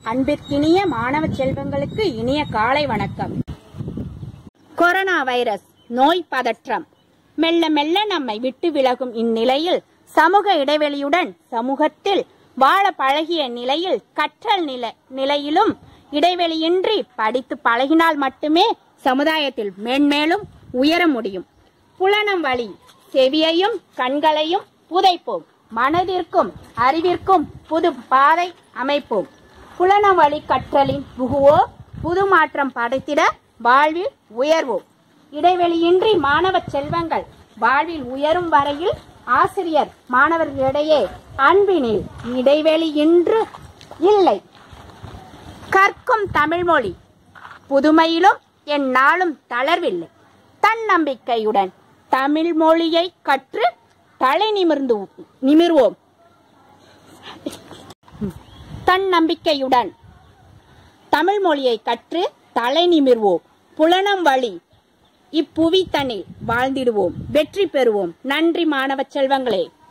அன்பிற்கினிய மாணவ செல்வங்களுக்கு இனிய காலை வணக்கம் கொரோனா வைரஸ் நோய் பதற்றம் மெல்ல மெல்ல நம்மை விட்டு விலகும் இந்நிலையில் சமூக இடைவெளியுடன் சமூகத்தில் வாழ பழகிய நிலையில் கற்றல் நில நிலையிலும் இடைவெளியின்றி படித்து பழகினால் மட்டுமே சமுதாயத்தில் மேன்மேலும் உயர முடியும் புலனம் வழி செவியையும் கண்களையும் புதைப்போம் மனதிற்கும் அறிவிற்கும் புது பாதை அமைப்போம் புலனம் வழி கற்றலின் புகுவோ புது மாற்றம் படைத்திட வாழ்வில் உயர்வோம் இடைவெளியின்றி மாணவ செல்வங்கள் வாழ்வில் உயரும் வரையில் ஆசிரியர் மாணவர்களிடையே அன்பினில் இடைவெளி இன்று இல்லை கற்கும் தமிழ்மொழி புதுமையிலும் என் நாளும் தளர்வில்லை தன்னம்பிக்கையுடன் தமிழ் மொழியை கற்று தலை நிமிர்ந்து நிமிர்வோம் தன்னம்பிக்கையுடன் தமிழ் மொழியை கற்று தலை நிமிர்வோம் புலனம் வழி இப்புவி தனில் வாழ்ந்திடுவோம் வெற்றி பெறுவோம் நன்றி மாணவ செல்வங்களே